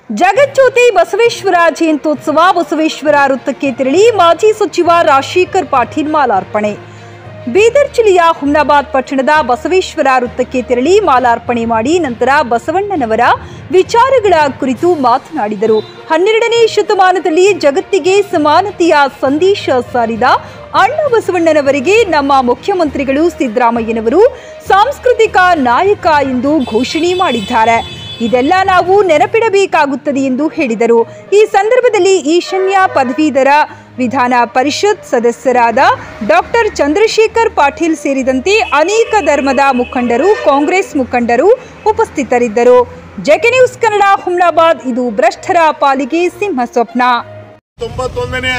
ಜಗಜ್ಯೋತಿ ಬಸವೇಶ್ವರ ಜಯಂತ್ಯೋತ್ಸವ ಬಸವೇಶ್ವರ ವೃತ್ತಕ್ಕೆ ತೆರಳಿ ಮಾಜಿ ಸಚಿವ ರಾಜಶೇಖರ್ ಪಾಟೀಲ್ ಮಾಲಾರ್ಪಣೆ ಬೀದರ್ ಜಿಲ್ಲೆಯ ಹುಮ್ನಾಬಾದ್ ಪಟ್ಟಣದ ಬಸವೇಶ್ವರ ವೃತ್ತಕ್ಕೆ ತೆರಳಿ ಮಾಲಾರ್ಪಣೆ ಮಾಡಿ ನಂತರ ಬಸವಣ್ಣನವರ ವಿಚಾರಗಳ ಕುರಿತು ಮಾತನಾಡಿದರು ಹನ್ನೆರಡನೇ ಶತಮಾನದಲ್ಲಿ ಜಗತ್ತಿಗೆ ಸಮಾನತೆಯ ಸಂದೇಶ ಸಾರಿದ ಅಣ್ಣ ಬಸವಣ್ಣನವರಿಗೆ ನಮ್ಮ ಮುಖ್ಯಮಂತ್ರಿಗಳು ಸಿದ್ದರಾಮಯ್ಯನವರು ಸಾಂಸ್ಕೃತಿಕ ನಾಯಕ ಎಂದು ಘೋಷಣೆ ಮಾಡಿದ್ದಾರೆ ಇದೆಲ್ಲ ನಾವು ನೆನಪಿಡಬೇಕಾಗುತ್ತದೆ ಎಂದು ಹೇಳಿದರು ಈ ಸಂದರ್ಭದಲ್ಲಿ ಈಶನ್ಯ ಪದವೀಧರ ವಿಧಾನ ಪರಿಷತ್ ಸದಸ್ಯರಾದ ಡಾಕ್ಟರ್ ಚಂದ್ರಶೇಖರ್ ಪಾಟೀಲ್ ಸೇರಿದಂತೆ ಅನೇಕ ಧರ್ಮದ ಮುಖಂಡರು ಕಾಂಗ್ರೆಸ್ ಮುಖಂಡರು ಉಪಸ್ಥಿತರಿದ್ದರು ಜೆಕೆ ನ್ಯೂಸ್ ಕನ್ನಡ ಹುಮ್ನಾಬಾದ್ ಇದು ಭ್ರಷ್ಟರ ಪಾಲಿಗೆ ಸಿಂಹ ಸ್ವಪ್ನ ತೊಂಬತ್ತೊಂದನೆಯ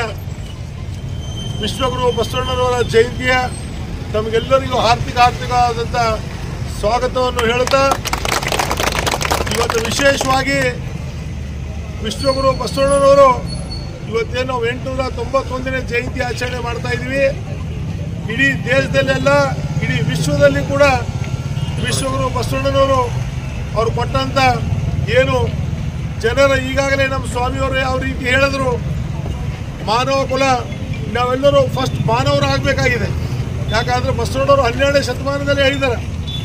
ವಿಶ್ವಗುರು ಬಸವಣ್ಣನವರ ಜಯಂತಿಯ ತಮಗೆಲ್ಲರಿಗೂ ಆರ್ಥಿಕ ಆರ್ಥಿಕವಾದಂಥ ಸ್ವಾಗತವನ್ನು ಹೇಳುತ್ತಾ ಇವತ್ತು ವಿಶೇಷವಾಗಿ ವಿಶ್ವಗುರು ಬಸವಣ್ಣನವರು ಇವತ್ತೇನು ನಾವು ಎಂಟುನೂರ ತೊಂಬತ್ತೊಂದನೇ ಜಯಂತಿ ಆಚರಣೆ ಮಾಡ್ತಾ ಇದ್ದೀವಿ ಇಡೀ ದೇಶದಲ್ಲೆಲ್ಲ ಇಡೀ ವಿಶ್ವದಲ್ಲಿ ಕೂಡ ವಿಶ್ವಗುರು ಬಸವಣ್ಣನವರು ಅವ್ರು ಕೊಟ್ಟಂಥ ಏನು ಜನರ ಈಗಾಗಲೇ ನಮ್ಮ ಸ್ವಾಮಿಯವರು ಯಾವ ರೀತಿ ಹೇಳಿದ್ರು ಮಾನವ ಕುಲ ನಾವೆಲ್ಲರೂ ಫಸ್ಟ್ ಮಾನವರಾಗಬೇಕಾಗಿದೆ ಯಾಕಂದ್ರೆ ಬಸವಣ್ಣವರು ಹನ್ನೆರಡನೇ ಶತಮಾನದಲ್ಲಿ ಹೇಳಿದ್ದಾರೆ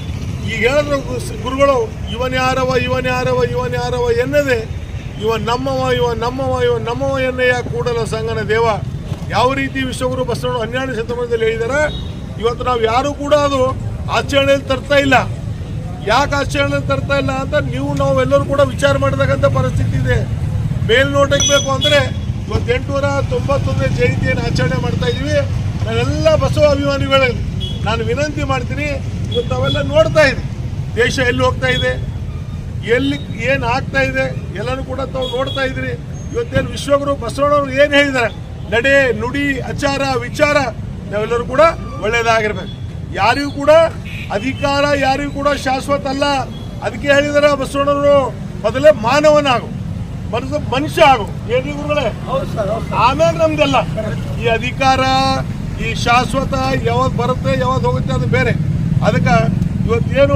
ಈಗ ಹೇಳಿದ್ರು ಗು- ಗುರುಗಳು ಇವನ್ ಯಾರವ ಇವನ್ ಯಾರವ ಇವನ್ ಯಾರವ ಎನ್ನದೆ ಇವ ನಮ್ಮವ ಇವ ನಮ್ಮವ ಇವ ನಮ್ಮವ ಎನ್ನೆಯ ಕೂಡಲ ಸಂಗನ ದೇವ ಯಾವ ರೀತಿ ವಿಶ್ವಗುರು ಬಸವಣ್ಣ ಹನ್ನೆರಡನೇ ಶತಮಾನದಲ್ಲಿ ಹೇಳಿದ್ದಾರೆ ಇವತ್ತು ನಾವು ಯಾರು ಕೂಡ ಅದು ಆಚರಣೆಯಲ್ಲಿ ತರ್ತಾ ಇಲ್ಲ ಯಾಕೆ ಆಚರಣೆಯಲ್ಲಿ ತರ್ತಾ ಇಲ್ಲ ಅಂತ ನೀವು ನಾವೆಲ್ಲರೂ ಕೂಡ ವಿಚಾರ ಮಾಡತಕ್ಕಂಥ ಪರಿಸ್ಥಿತಿ ಇದೆ ಮೇಲ್ನೋಟಕ್ಕೆ ಬೇಕು ಅಂದರೆ ಇವತ್ತು ಎಂಟುನೂರ ತೊಂಬತ್ತೊಂದನೇ ಜಯಂತಿಯನ್ನು ಆಚರಣೆ ಮಾಡ್ತಾ ಇದ್ದೀವಿ ನಾನೆಲ್ಲ ಬಸವ ಅಭಿಮಾನಿಗಳಲ್ಲಿ ನಾನು ವಿನಂತಿ ಮಾಡ್ತೀನಿ ಇವತ್ತು ನಾವೆಲ್ಲ ನೋಡ್ತಾ ಇದ್ದೀವಿ ದೇಶ ಎಲ್ಲಿ ಹೋಗ್ತಾ ಇದೆ ಎಲ್ಲಿ ಏನು ಆಗ್ತಾ ಇದೆ ಎಲ್ಲನೂ ಕೂಡ ತಾವು ನೋಡ್ತಾ ಇದ್ರಿ ಇವತ್ತೇನು ವಿಶ್ವಗುರು ಬಸವಣ್ಣವರು ಏನು ಹೇಳಿದ್ದಾರೆ ನಡೆ ನುಡಿ ಆಚಾರ ವಿಚಾರ ನಾವೆಲ್ಲರೂ ಕೂಡ ಒಳ್ಳೆಯದಾಗಿರ್ಬೇಕು ಯಾರಿಗೂ ಕೂಡ ಅಧಿಕಾರ ಯಾರಿಗೂ ಕೂಡ ಶಾಶ್ವತ ಅಲ್ಲ ಅದಕ್ಕೆ ಹೇಳಿದಾರೆ ಬಸವಣ್ಣವರು ಮೊದಲೇ ಮಾನವನಾಗು ಮನಸ್ಸು ಮನುಷ್ಯ ಆಗು ಏನ್ರಿ ಗುರುಗಳೇ ಆಮೇಲೆ ನಮ್ದೆಲ್ಲ ಈ ಅಧಿಕಾರ ಈ ಶಾಶ್ವತ ಯಾವಾಗ ಬರುತ್ತೆ ಯಾವಾಗ ಹೋಗುತ್ತೆ ಅದು ಬೇರೆ ಅದಕ್ಕೆ ಇವತ್ತೇನು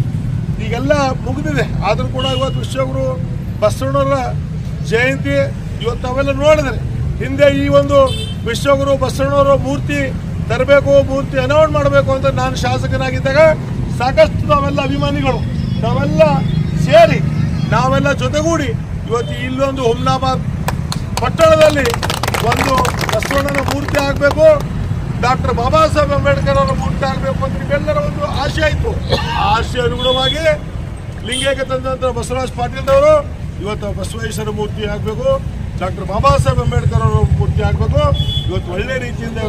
ಈಗೆಲ್ಲ ಮುಗಿದಿದೆ ಆದರೂ ಕೂಡ ಇವತ್ತು ವಿಶ್ವಗುರು ಬಸವಣ್ಣವರ ಜಯಂತಿ ಇವತ್ತು ನಾವೆಲ್ಲ ನೋಡಿದ್ರೆ ಹಿಂದೆ ಈ ಒಂದು ವಿಶ್ವಗುರು ಬಸವಣ್ಣವರ ಮೂರ್ತಿ ತರಬೇಕು ಮೂರ್ತಿ ಅನಾವರಣ ಮಾಡಬೇಕು ಅಂತ ನಾನು ಶಾಸಕನಾಗಿದ್ದಾಗ ಸಾಕಷ್ಟು ನಾವೆಲ್ಲ ಅಭಿಮಾನಿಗಳು ನಾವೆಲ್ಲ ಸೇರಿ ನಾವೆಲ್ಲ ಜೊತೆಗೂಡಿ ಇವತ್ತು ಇಲ್ಲೊಂದು ಹುಮ್ನಾಬಾದ್ ಪಟ್ಟಣದಲ್ಲಿ ಒಂದು ಬಸವಣ್ಣನ ಮೂರ್ತಿ ಆಗಬೇಕು ಡಾಕ್ಟರ್ ಬಾಬಾ ಸಾಹೇಬ್ ಅಂಬೇಡ್ಕರ್ ಅವರ ಮೂರ್ತಿ ಆಗಬೇಕು ಅಂತ ನಿಮ್ಮೆಲ್ಲರ ಒಂದು ಆಶೆ ಆಯಿತು ಆ ಆಶೆ ಅನುಗುಣವಾಗಿ ಲಿಂಗೈಕ್ಯ ತಂದಂತ ಬಸವರಾಜ್ ಪಾಟೀಲ್ ಅವರು ಇವತ್ತು ಬಸವೇಶ್ವರ ಮೂರ್ತಿ ಆಗಬೇಕು ಡಾಕ್ಟರ್ ಬಾಬಾ ಸಾಹೇಬ್ ಅಂಬೇಡ್ಕರ್ ಅವರ ಮೂರ್ತಿ ಆಗಬೇಕು ಇವತ್ತು ಒಳ್ಳೆ ರೀತಿಯಿಂದ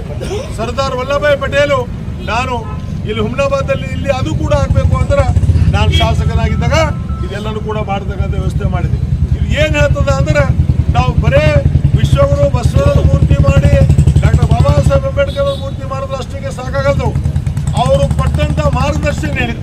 ಸರ್ದಾರ್ ವಲ್ಲಭಾಯ್ ಪಟೇಲು ನಾನು ಇಲ್ಲಿ ಹುಮ್ನಾಬಾದಲ್ಲಿ ಇಲ್ಲಿ ಅದು ಕೂಡ ಆಗಬೇಕು ಅಂದ್ರೆ ನಾನು ಶಾಸಕನಾಗಿದ್ದಾಗ ಇದೆಲ್ಲನೂ ಕೂಡ ಮಾಡತಕ್ಕಂಥ ವ್ಯವಸ್ಥೆ ಮಾಡಿದೆ ಇದು ಏನು ಹೇಳ್ತದ ಅಂದ್ರೆ ನಾವು ಬರೇ ವಿಶ್ವಗುರು ಬಸವಣ್ಣನ ಮೂರ್ತಿ ಮಾಡಿ ಡಾಕ್ಟರ್ ಬಾಬಾ ಸಾಹೇಬ್ ಅಂಬೇಡ್ಕರ್ ಅವ್ರ ಮೂರ್ತಿ ಮಾಡಿದ್ರೆ ಅಷ್ಟಕ್ಕೆ ಸಾಕಾಗದು ಅವರು ಕೊಟ್ಟಂತ ಮಾರ್ಗದರ್ಶನ ಏನಿದೆ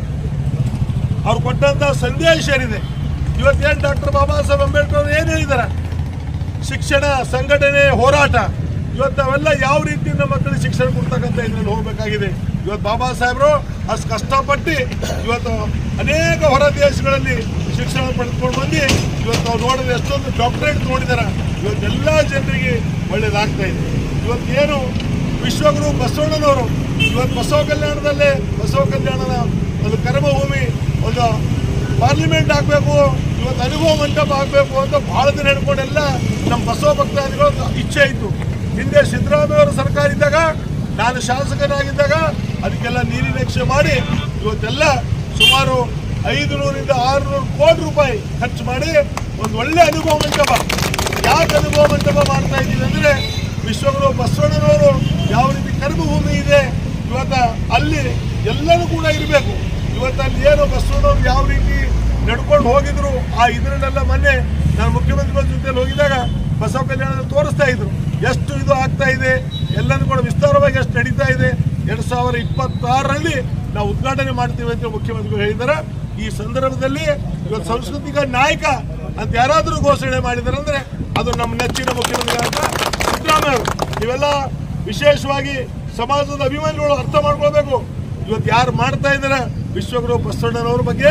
ಅವ್ರು ಕೊಟ್ಟಂತ ಸಂದೇಶ ಏನಿದೆ ಇವತ್ತೇನು ಡಾಕ್ಟರ್ ಬಾಬಾ ಸಾಹೇಬ್ ಅಂಬೇಡ್ಕರ್ ಅವರು ಏನು ಹೇಳಿದ್ದಾರೆ ಶಿಕ್ಷಣ ಸಂಘಟನೆ ಹೋರಾಟ ಇವತ್ತು ಅವೆಲ್ಲ ಯಾವ ರೀತಿ ನಮ್ಮ ಮಕ್ಕಳಿಗೆ ಶಿಕ್ಷಣ ಕೊಡ್ತಕ್ಕಂಥ ಇದ್ರಲ್ಲಿ ಹೋಗಬೇಕಾಗಿದೆ ಇವತ್ತು ಬಾಬಾ ಸಾಹೇಬರು ಅಷ್ಟು ಕಷ್ಟಪಟ್ಟು ಇವತ್ತು ಅನೇಕ ಹೊರ ದೇಶಗಳಲ್ಲಿ ಶಿಕ್ಷಣ ಪಡೆದುಕೊಂಡು ಬಂದು ಇವತ್ತು ನಾವು ನೋಡಿದ್ರೆ ಎಷ್ಟೊಂದು ಡಾಕ್ಟರೇಟ್ ನೋಡಿದಾರೆ ಇವತ್ತೆಲ್ಲ ಜನರಿಗೆ ಒಳ್ಳೇದಾಗ್ತಾ ಇದೆ ಇವತ್ತೇನು ವಿಶ್ವಗುರು ಬಸವಣ್ಣನವರು ಇವತ್ತು ಬಸವ ಕಲ್ಯಾಣದಲ್ಲೇ ಬಸವ ಕಲ್ಯಾಣದ ಒಂದು ಕರ್ಮಭೂಮಿ ಒಂದು ಪಾರ್ಲಿಮೆಂಟ್ ಆಗಬೇಕು ಇವತ್ತು ಅನುಭವ ಮಂಟಪ ಆಗಬೇಕು ಅಂತ ಬಹಳ ದಿನ ಹಿಡ್ಕೊಂಡೆಲ್ಲ ನಮ್ಮ ಬಸವ ಭಕ್ತಾದಿಗಳು ಇಚ್ಛೆ ಇತ್ತು ಹಿಂದೆ ಸಿದ್ದರಾಮಯ್ಯ ಅವರ ಸರ್ಕಾರ ಇದ್ದಾಗ ನಾನು ಶಾಸಕನಾಗಿದ್ದಾಗ ಅದಕ್ಕೆಲ್ಲ ನೀರಿನ ನಕ್ಷೆ ಮಾಡಿ ಇವತ್ತೆಲ್ಲ ಸುಮಾರು ಐದು ನೂರಿಂದ ಆರುನೂರು ಕೋಟಿ ರೂಪಾಯಿ ಖರ್ಚು ಮಾಡಿ ಒಂದು ಒಳ್ಳೆ ಅನುಭವ ಮಂಟಪ ಯಾಕೆ ಅನುಭವ ಮಂಟಪ ಮಾಡ್ತಾ ಇದ್ದೀವಿ ಅಂದ್ರೆ ವಿಶ್ವಗುರು ಬಸವಣ್ಣನವರು ಯಾವ ರೀತಿ ಕರ್ಮಭೂಮಿ ಇದೆ ಇವತ್ತ ಅಲ್ಲಿ ಎಲ್ಲರೂ ಕೂಡ ಇರಬೇಕು ಇವತ್ತು ಅಲ್ಲಿ ಏನು ಬಸವಣ್ಣವ್ರು ಯಾವ ರೀತಿ ನಡ್ಕೊಂಡು ಹೋಗಿದ್ರು ಆ ಇದರಲ್ಲೆಲ್ಲ ಮೊನ್ನೆ ನಾನು ಮುಖ್ಯಮಂತ್ರಿಗಳ ಜೊತೆ ಹೋಗಿದಾಗ ಬಸವ ಕಲ್ಯಾಣ ತೋರಿಸ್ತಾ ಇದ್ರು ಎಷ್ಟು ಇದು ಆಗ್ತಾ ಇದೆ ಎಲ್ಲನೂ ಕೂಡ ವಿಸ್ತಾರವಾಗಿ ಎಷ್ಟು ನಡೀತಾ ಇದೆ ಎರಡ್ ಸಾವಿರ ಇಪ್ಪತ್ತಾರರಲ್ಲಿ ನಾವು ಉದ್ಘಾಟನೆ ಮಾಡ್ತೀವಿ ಅಂತ ಮುಖ್ಯಮಂತ್ರಿಗಳು ಹೇಳಿದ್ದಾರೆ ಈ ಸಂದರ್ಭದಲ್ಲಿ ಇವತ್ತು ಸಾಂಸ್ಕೃತಿಕ ನಾಯಕ ಅಂತ ಯಾರಾದರೂ ಘೋಷಣೆ ಮಾಡಿದ್ದಾರೆ ಅಂದ್ರೆ ಅದು ನಮ್ಮ ನೆಚ್ಚಿನ ಮುಖ್ಯಮಂತ್ರಿಗಳಾದ ಸಿದ್ದರಾಮಯ್ಯ ಅವರು ಇವೆಲ್ಲ ವಿಶೇಷವಾಗಿ ಸಮಾಜದ ಅಭಿಮಾನಿಗಳು ಅರ್ಥ ಮಾಡ್ಕೊಳ್ಬೇಕು ಇವತ್ತು ಯಾರು ಮಾಡ್ತಾ ಇದ್ದಾರೆ ವಿಶ್ವಗುರು ಬಸವಣ್ಣನವ್ರ ಬಗ್ಗೆ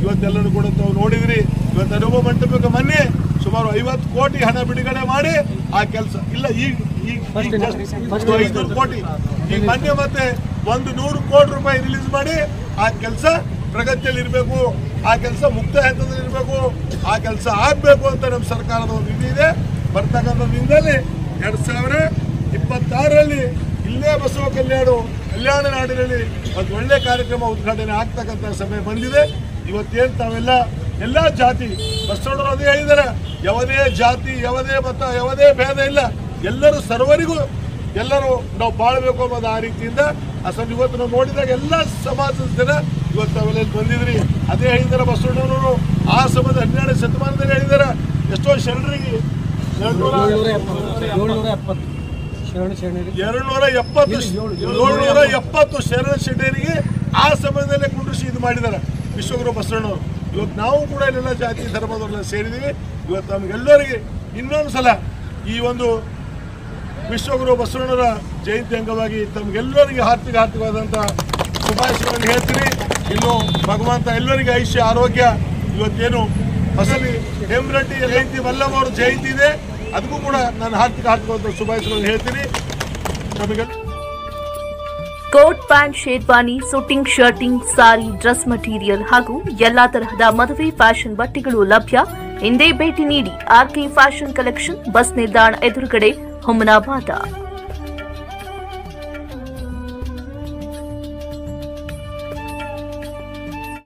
ಇವತ್ತೆಲ್ಲರೂ ಕೂಡ ತಾವು ನೋಡಿದ್ರಿ ಇವತ್ತು ಅನುಭವ ಮಂಟಪಕ್ಕೆ ಮೊನ್ನೆ ಸುಮಾರು ಐವತ್ತು ಕೋಟಿ ಹಣ ಬಿಡುಗಡೆ ಮಾಡಿ ಆ ಕೆಲಸ ಇಲ್ಲ ಈಗ ಈಗ ಈಗ just ಐನೂರು ಕೋಟಿ ಈಗ ಮೊನ್ನೆ ಮತ್ತೆ ಒಂದು ನೂರು ಕೋಟಿ ರೂಪಾಯಿ ರಿಲೀಸ್ ಮಾಡಿ ಆ ಕೆಲಸ ಪ್ರಗತಿಯಲ್ಲಿ ಇರಬೇಕು ಆ ಕೆಲಸ ಮುಕ್ತ ಹಂತದಲ್ಲಿ ಇರಬೇಕು ಆ ಕೆಲಸ ಆಗ್ಬೇಕು ಅಂತ ನಮ್ಮ ಸರ್ಕಾರದ ಒಂದು ಇದು ಇದೆ ಬರ್ತಕ್ಕಂಥ ದಿನದಲ್ಲಿ ಎರಡ್ ಸಾವಿರ ಇಪ್ಪತ್ತಾರರಲ್ಲಿ ಇಲ್ಲೇ ಬಸವ ಕಲ್ಯಾಣ ಕಲ್ಯಾಣ ನಾಡಿನಲ್ಲಿ ಒಂದು ಒಳ್ಳೆ ಕಾರ್ಯಕ್ರಮ ಉದ್ಘಾಟನೆ ಆಗ್ತಕ್ಕಂಥ ಸಮಯ ಬಂದಿದೆ ಇವತ್ತೇನು ತಾವೆಲ್ಲ ಎಲ್ಲ ಜಾತಿ ಬಸವಣ್ಣರು ಅದೇ ಹೇಳಿದ್ದಾರೆ ಯಾವುದೇ ಜಾತಿ ಯಾವುದೇ ಮತ ಯಾವುದೇ ಭೇದ ಇಲ್ಲ ಎಲ್ಲರೂ ಸರ್ವರಿಗೂ ಎಲ್ಲರೂ ನಾವು ಬಾಳ್ಬೇಕು ಅನ್ನೋದು ಆ ರೀತಿಯಿಂದ ಅಸಲು ಇವತ್ತು ನಾವು ನೋಡಿದಾಗ ಎಲ್ಲ ಸಮಾಜದ ಜನ ಇವತ್ತು ತಾವೆಲ್ಲ ಇಲ್ಲಿ ಬಂದಿದ್ರಿ ಅದೇ ಹೇಳಿದಾರೆ ಬಸವಣ್ಣನವರು ಆ ಸಮಯದ ಹನ್ನೆರಡು ಶತಮಾನದಲ್ಲಿ ಹೇಳಿದಾರೆ ಎಷ್ಟೋ ಶರಣರಿಗೆ ಎರಡ್ನೂರ ಏಳ್ನೂರ ಎಪ್ಪತ್ತು ಶರಣ ಶರಣರಿಗೆ ಎರಡ್ನೂರ ಎಪ್ಪತ್ತು ಏಳ್ನೂರ ಎಪ್ಪತ್ತು ಶರಣ ಶೆಟ್ಟಿಯರಿಗೆ ಆ ಸಮಯದಲ್ಲೇ ಕುಂಡ್ರಿಸಿ ಇದು ಮಾಡಿದ್ದಾರೆ ವಿಶ್ವಗುರು ಬಸವಣ್ಣವರು ಇವತ್ತು ನಾವು ಕೂಡ ಇಲ್ಲೆಲ್ಲ ಜಾತಿ ಧರ್ಮದವರೆಲ್ಲ ಸೇರಿದ್ದೀವಿ ಇವತ್ತು ನಮಗೆಲ್ಲರಿಗೆ ಇನ್ನೊಂದು ಸಲ ಈ ಒಂದು ವಿಶ್ವಗುರು ಬಸವಣ್ಣರ ಜಯಂತಿ ಅಂಗವಾಗಿ ತಮಗೆಲ್ಲರಿಗೆ ಹಾರ್ದಿಕ ಹಾರ್ದಿಕವಾದಂಥ ಶುಭಾಶಯಗಳನ್ನು ಹೇಳ್ತೀನಿ ಇನ್ನು ಭಗವಂತ ಎಲ್ಲರಿಗೆ ಆಯುಷ್ಯ ಆರೋಗ್ಯ ಇವತ್ತೇನು ಹೊಸಲಿ ಹೇಮರೆಡ್ಡಿ ಜಯಂತಿ ವಲ್ಲಭ ಅವರ ಜಯಂತಿ ಇದೆ ಅದಕ್ಕೂ ಕೂಡ ನಾನು ಹಾರ್ದಿಕ ಹಾರ್ದಿಕವಾದ ಶುಭಾಶಯಗಳನ್ನು ಹೇಳ್ತೀನಿ ನಮಗೆ coat pant sherwani suiting shirting sari dress material ಹಾಗೂ ಎಲ್ಲಾ ತರಹದ ಮದುವೆ ಫ್ಯಾಷನ್ ಬಟ್ಟೆಗಳು ಲಭ್ಯ ಹಿಂದೆ ಭೇಟಿ ನೀಡಿ ಆರ್ಕೆ ಫ್ಯಾಷನ್ ಕಲೆಕ್ಷನ್ ಬಸ್ ನಿಲ್ದಾಣ ಎದುರುಗಡೆ ಹುಮನಾಬಾದ